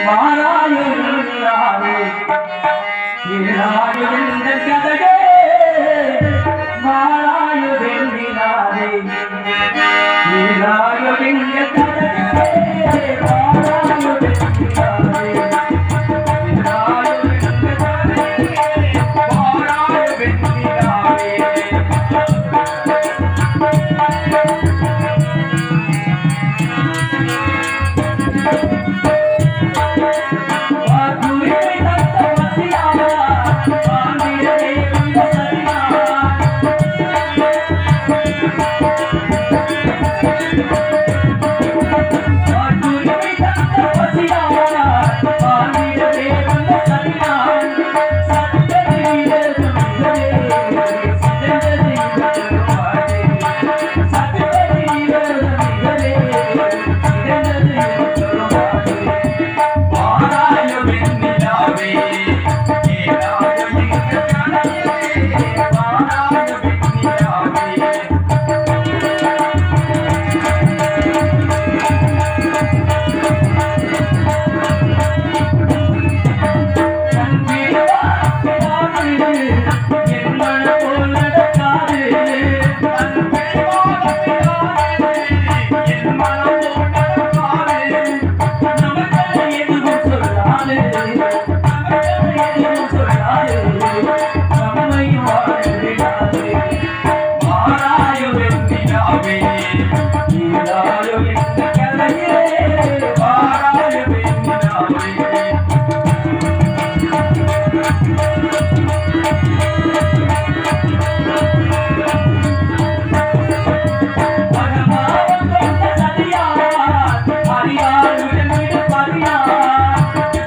வாராயோ நிலாவே நிலாயோ என்ற கதையே வாராயோ வெண்ணிலாவே நிலாயோ என்ற கதையே வாராயோ வெண்ணிலாவே நிலாயோ என்ற கதையே வாராயோ வெண்ணிலாவே வாக்குரிமை தந்த வசியாவா, வானிலே வந்த சரியாவா. வாக்குரிமை தந்த வசியாவா, வானிலே வந்த சரியாவா. சட்டத்திலே துணிகளே, சிறந்தது இந்த பாடே. சட்டத்திலே துணிகளே, சிறந்தது இந்த பாடே. வாராயோ வெண்ணிலாவே, நீராயோ எங்கள் கனவே, வாராயோ வெண்ணிலாவே. கண்பிடவா, காது, என் மனம் போல் நடக்காது. கண்பிடவா, காது, என் மனம் போல் நடக்காது. நமக்கென எதுவும் சொல்லாது. நமக்கென எதுவும் சொல்லாது. நம்மை வாழ விடாது. வாராயோ வெண்ணிலாவே, நீராயோ என்ற கலையே, வாராயோ வெண்ணிலாவே. பரமாவம் கொண்ட சதியார், அடியார் உடன்விடு பரியார்.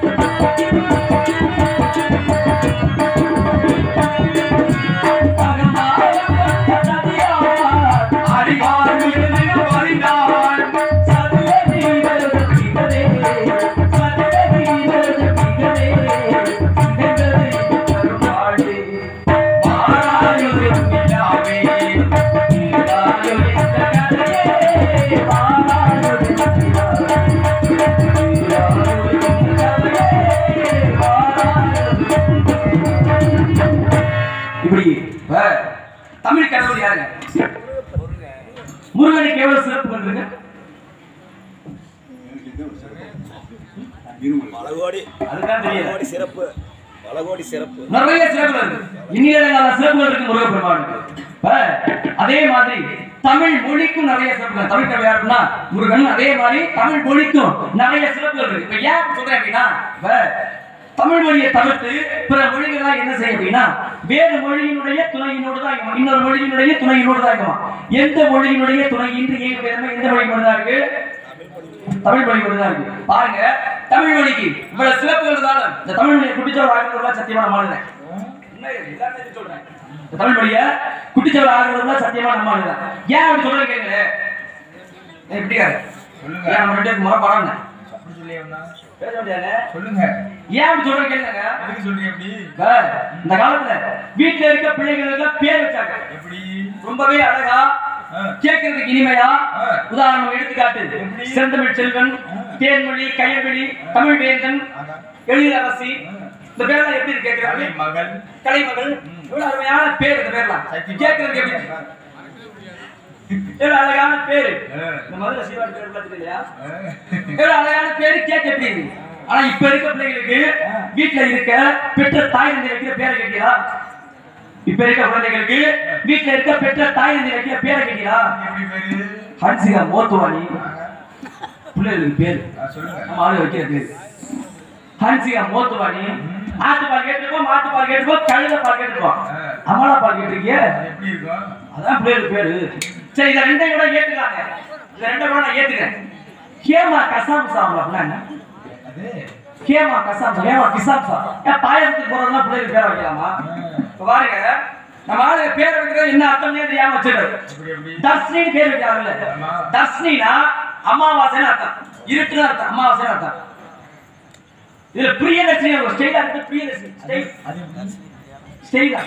பரமாவம் கொண்ட சதியார், அடியார் உடன்விடு பரியார். சதுர வீரர் திகழே, சதுர வீரர் திகழே, திகழே கருமாடே. வாராயோ வெண்ணிலாவே, நீராயோ என்ற கதையே, வாராயோ வெண்ணிலாவே, நீராயோ என்ற கதையே, வாராயோ இப்படி இப்ப தமிழ் கடவுள் யாருங்க முருகனுக்கு எவ்வளவு சிறப்புகள் இருக்கு பலகோடி அதுதான் தெரியல பலகோடி சிறப்பு பலகோடி சிறப்பு நிறைய சிறப்புகள் இருக்கு இன்னியலாத சிறப்புகள் இருக்கு முருகப்பெருமானுக்கு இப்ப அதே மாதிரி தமிழ் மொழிக்கும் நிறைய சிறப்புகள் தமிழ் கடவுள் யாருன்னா முருகன் அதே மாதிரி தமிழ் மொழிக்கும் நிறைய சிறப்புகள் இருக்கு இப்ப ஏன் அப்படி சொல்றேன் அப்படின்னா இப்ப தமிழ் மொழியை தவிர்த்து பிற மொழிகள்லாம் என்ன செய்யும் அப்படின்னா வேறு மொழியினுடைய துணையினோடு தான் இருக்குமா இன்னொரு மொழியினுடைய துணையினோடு தான் இருக்குமா எந்த மொழியினுடைய துணையின்றி இயக்கப்படுறது எந்த மொழி மட்டும் தான் இருக்கு தமிழ் மொழி மட்டும் தான் இருக்கு பாருங்க தமிழ் மொழிக்கு இவ்வளவு சிறப்புகள் இருந்தாலும் இந்த தமிழ் மொழியை குட்டிச்சவர் ஆகிறதுல சத்தியமா நான் மாறுறேன் எல்லாத்தையும் சொல்றேன் இந்த தமிழ் மொழிய குட்டிச்சவர் ஆகிறதுல சத்தியமா நம்ம மாறுறேன் ஏன் அப்படி சொல்றேன் கேளுங்களேன் ஏன் இப்படியா ஏன் நம்ம ரெண்டு பேருக்கு முறை படம் அப்படி சொல்லியா பேச முடியாது சொல்லுங்க ஏன் அப்படி சொல்றேன் கேளுங்க எதுக்கு சொல்றீங்க எப்படி இப்ப இந்த காலத்துல வீட்டுல இருக்க பிள்ளைகள் எல்லாம் பேர் வச்சாங்க எப்படி ரொம்பவே அழகா ஆ. கேட்கறதுக்கு இனிமையா ஆ. உதாரணம் எடுத்துக்காட்டு எப்படி? செந்தமிழ் செல்வன் தேன்மொழி கையவெளி தமிழ் வேந்தன் எழிலரசி இந்த பேர்லாம் எப்படி இருக்கு கலை கேட்கறது மகள் கலைமகள் இவ்வளவு அருமையான பேர் இந்த பேர்லாம் சக்தி கேட்கறதுக்கு எப்படி எவ்வளவு அழகான பேரு ஆ. இந்த மதுரை சீவாடி பேர் பார்த்துட்டு இல்லையா ஆ. எவ்வளவு அழகான பேரு கேட்க எப்படி இருக்கு ஆனா இப்ப இருக்க பிள்ளைகளுக்கு வீட்டுல இருக்க பெற்ற தாய் தந்தை வைக்கிற பேரை கேட்கிறா இப்ப இருக்க குழந்தைகளுக்கு வீட்டுல இருக்க பெற்ற தாய் தந்தை வைக்கிற பேரை கேட்கிறா எப்படி பேரு ஹன்சிகா மோத்துவாணி பிள்ளைகளுக்கு பேரு ஆ, சொல்லுங்க நம்ம ஆளு வைக்கிற பேரு ஹன்சிகா மோத்துவாணி ஆட்டுப்பால் கேட்டிருப்போம் மாட்டுப்பால் கேட்டிருப்போம் கழுத பால் கேட்டிருப்போம் ஆ. அமலா பால் கேட்டிருக்கிய அது எப்படி இருக்கும் அதான் பிள்ளைகளுக்கு பேரு சரி இதை ரெண்டையும் கூட ஏத்துக்காங்க இதை ரெண்டை கூட நான் ஏத்துக்கிறேன் ஹேமா கசாம் சாமலா அப்படின்னா என்ன அது ஹேமா கசாம் ஹேமா கிசாம் சா ஏன் பாயசத்துக்கு போறதுலாம் பிள்ளைகளுக்கு பேர் வைக்கலாமா இப்ப பாருங்க நம்ம ஆளுங்க பேர் வைக்கிறது என்ன அர்த்தம்னே தெரியாம வச்சிருக்காரு எப்படி எப்படி தர்ஷினின்னு பேர் வைக்கிறாங்கல்ல ஆமா. தர்ஷினினா அமாவாசைன்னு அர்த்தம் இருட்டுன்னு அர்த்தம் அமாவாசைன்னு அர்த்தம் இதுல பிரியதர்ஷினி ஒரு ஸ்டைலா இருக்கு பிரியதர்ஷினி ஸ்டைல் அது எப்படி? ஸ்டைலா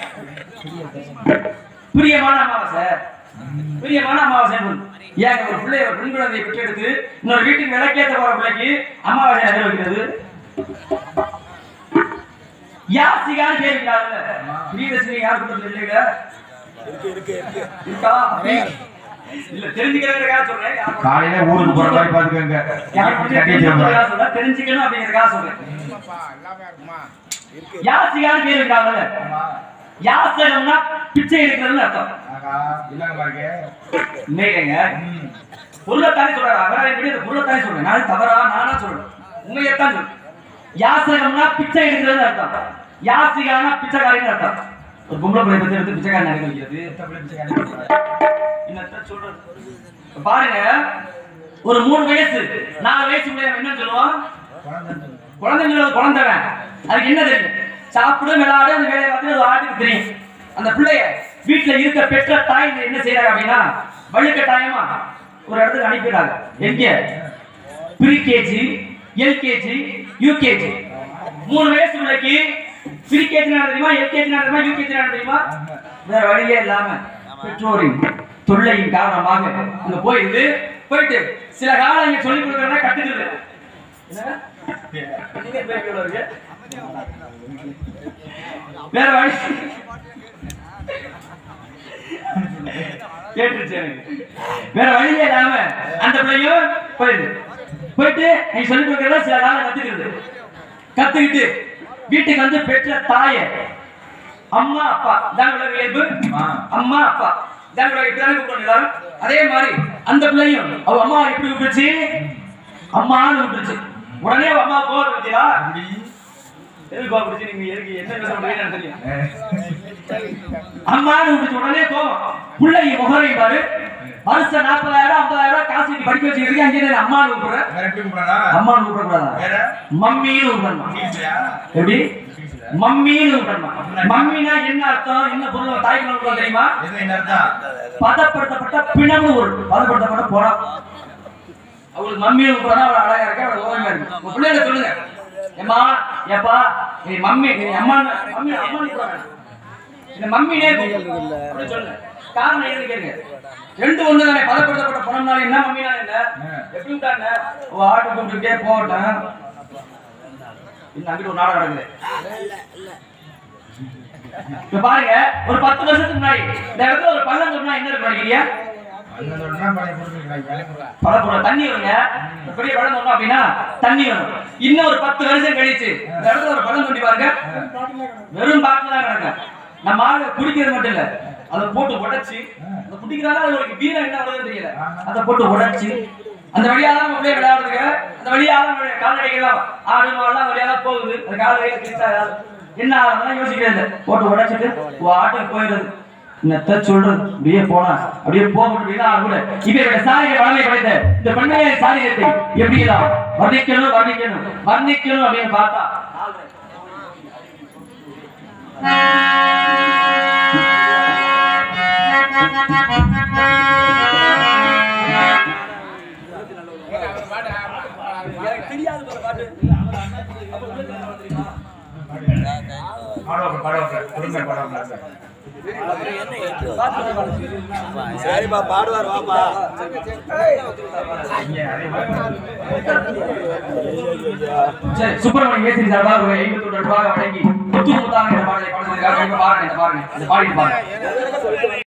பிரியமான அமாவாசை பிரியமான அமாவாசை ஏங்க ஒரு பிள்ளை ஒரு பெண் குழந்தையை பெற்றெடுத்து இன்னொரு வீட்டுக்கு விளக்கேற்ற போற பிள்ளைக்கு அமாவாசை நிறைய வைக்கிறது யாசிகான்னு பேர் இருக்கிறாங்கல்ல பிரியதர்ஷினி யார் கூட்டத்தில் இல்லைங்க இருக்கு இருக்கு இருக்கு இருக்கா இல்ல தெரிஞ்சுக்கிறதுக்காக சொல்றேன் யார் கூட்டத்தில் காலையில ஊருக்கு போற மாதிரி பாத்துக்கோங்க யார் கூட்டத்தில் தெரிஞ்சுக்கிறதுக்காக சொல்றேன் தெரிஞ்சுக்கணும் அப்படிங்கிறதுக்காக சொல்றேன் இருக்கு யாசிகான்னு பேர் இருக்கிறாங்கல்ல யாசகம்னா பிச்சை எடுக்கிறதுன்னு அர்த்தம் இல்லங்க பாருங்க இல்லைங்க ம். பொருளைத்தானே சொல்றாரு அவரா எப்படி அந்த பொருளைத்தானே சொல்றேன் நான் தவறா நானா சொல்றேன் உண்மையத்தான் சொல்றேன் யாசகம்னா பிச்சை எடுக்கிறதுன்னு அர்த்தம் யாசிகானா பிச்சைக்காரின்னு அர்த்தம் ஒரு பொம்பளை பிள்ளை பத்தி எடுத்து பிச்சைக்காரன் நடக்க வைக்கிறது எத்த பிள்ளை பிச்சை காட்டி என்னத்த சொல்றது இப்ப பாருங்க ஒரு மூணு வயசு நாலு வயசு பிள்ளைய என்ன சொல்லுவான் குழந்தைன்னு சொல்லு. குழந்தைங்களோட குழந்தைவன் அதுக்கு என்ன தெரியும் சாப்பிடும் விளையாடு அந்த வேலையை பார்த்து அது ஆட்டுக்கு தெரியும் அந்த பிள்ளைய வீட்டுல இருக்க பெற்ற தாய் என்ன செய்யறாங்க அப்படின்னா வழுக்கட்டாயமா ஒரு இடத்துக்கு அனுப்பிடுறாங்க எங்க ப்ரீ கேஜி எல்கேஜி யூகேஜி மூணு வயசு பிள்ளைக்கு ப்ரீ கேஜி தெரியுமா எல்கேஜி தெரியுமா யூகேஜி தெரியுமா வேற வழியே இல்லாம பெற்றோரின் தொல்லையின் காரணமாக அங்க போயிருந்து போயிட்டு சில காலம் இங்க சொல்லி கொடுக்கறத கத்துக்கிறது என்னங்க? நீங்க பேர் எவ்வளவு இருக்கு? வேற வழி கேட்டுருச்சு எனக்கு. வேற வழியே இல்லாம அந்த பிள்ளையும் போயிடுது போயிட்டு நீ சொல்லி கொடுக்கறத சில காலம் கத்துக்கிறது கத்துக்கிட்டு வீட்டுக்கு வந்து பெற்ற தாய அம்மா அப்பா தான் உலக இயல்பு ஆமா. அம்மா அப்பா தான் உலக இப்படிதானே கூப்பிடணும் எல்லாரும் அதே மாதிரி அந்த பிள்ளையும் அவ அம்மா எப்படி கூப்பிடுச்சு அம்மான்னு கூப்பிடுச்சு உடனே அவ அம்மா கோவம் பத்தியா அப்படி எதுக்கு கோவம் பிடிச்சு நீங்க எதுக்கு என்ன பேச முடியும்னு எனக்கு தெரியும் அஹ், அம்மான்னு கூப்பிடுச்சு உடனே கோவம் பிள்ளை முகரை பாரு வருஷம் நாற்பதாயிரம் ஐம்பதாயிரம் காசு கட்டி படிக்க வச்சுக்கிறதுக்கு அங்கே நான் அம்மான்னு கூப்பிடுறேன் வேற எப்படி கூப்பிடறா அம்மான்னு கூப்பிடக்கூடாதா வேற மம்மின்னு கூப்பிடணும் இங்கிலீஷ்லயா எப்படி இங்கிலீஷ்ல மம்மின்னு கூப்பிடணும் மம்மினா என்ன அர்த்தம் என்ன பொருள் தாய் குழந்தை தெரியுமா எது என்ன அர்த்தம் பதப்படுத்தப்பட்ட பிணம்னு ஒரு பதப்படுத்தப்பட்ட புறம் அவளுக்கு மம்மின்னு கூப்பிடறா அவள் அழகா இருக்கா அவள் ஓரமா இருக்கு உங்க பிள்ளைங்க சொல்லுங்க ஏம்மா ஏப்பா நீ மம்மி நீ அம்மா மம்மி அம்மா கூப்பிடுறாங்க இந்த மம்மினே கூப்பிடு. அப்படி சொல்லுங்க காரணம் என்னன்னு கேளுங்க ரெண்டு ஒண்ணு தானே பதப்படுத்தப்பட்ட பணம்னால என்ன மம்மினா என்ன எப்படி விட்டாங்க ஓ ஆட்டு கூப்பிட்டுட்டே போகட்டும் இன்னும் அங்கிட்டு ஒரு நாடகம் நடக்குது இப்ப பாருங்க ஒரு பத்து வருஷத்துக்கு முன்னாடி இந்த இடத்துல ஒரு பள்ளம் சொன்னா என்ன இருக்கும் நினைக்கிறீங்க அண்ணன் சொன்னா பழைய பொருட்கள் வேலை போடுறா பழப்புற தண்ணி வருங்க இந்த பெரிய பழம் சொன்னோம் அப்படின்னா தண்ணி வரும் இன்னும் ஒரு பத்து வருஷம் கழிச்சு இந்த இடத்துல ஒரு பழம் தோண்டி பாருங்க வெறும் பாட்டில் தான் கிடக்கும் நம்ம ஆளு குடிக்கிறது மட்டும் இல்ல அதை போட்டு உடைச்சு அதை குடிக்கிறாங்க அது ஒரு வீரம் என்ன வருதுன்னு தெரியல அதை போட்டு உடைச்சு அந்த வழியா தான் நம்ம அப்படியே விளையாடுறதுங்க அந்த வழியா தான் நம்மளுடைய கால்நடைகள்லாம் ஆடு மாடுலாம் வழியா தான் போகுது அந்த கால வழியில கிழிச்சா ஏதாவது என்ன ஆகுதுன்னா யோசிக்கிறது இல்ல. போட்டு உடைச்சிட்டு உன் ஆட்டுக்கு போயிடுறது என்னத்த சொல்றது அப்படியே போனா அப்படியே போகட்டும் அப்படின்னா கூட இவருடைய சாரிய வளமை படைத்த இந்த பெண்மையை சாரியத்தை எப்படிலாம் வர்ணிக்கணும் வர்ணிக்கணும் வர்ணிக்கணும் அப்படின்னு பார்த்தா பாடுவாங்க பாடுவாங்க பொறுமை பாடுவாங்க சரிப்பா பாடுவார் வாப்பா இங்க அதே மாதிரி சரி சுப்பிரமணிய ஏசி சார்பாக ஒரு ஐம்பத்தி ஒன்று ரூபாய் வழங்கி முத்து முத்தாக இந்த பாடலை பாடுவதற்காக பாருங்க இந்த பாருங்க இந்த பாடிட்டு பாருங்க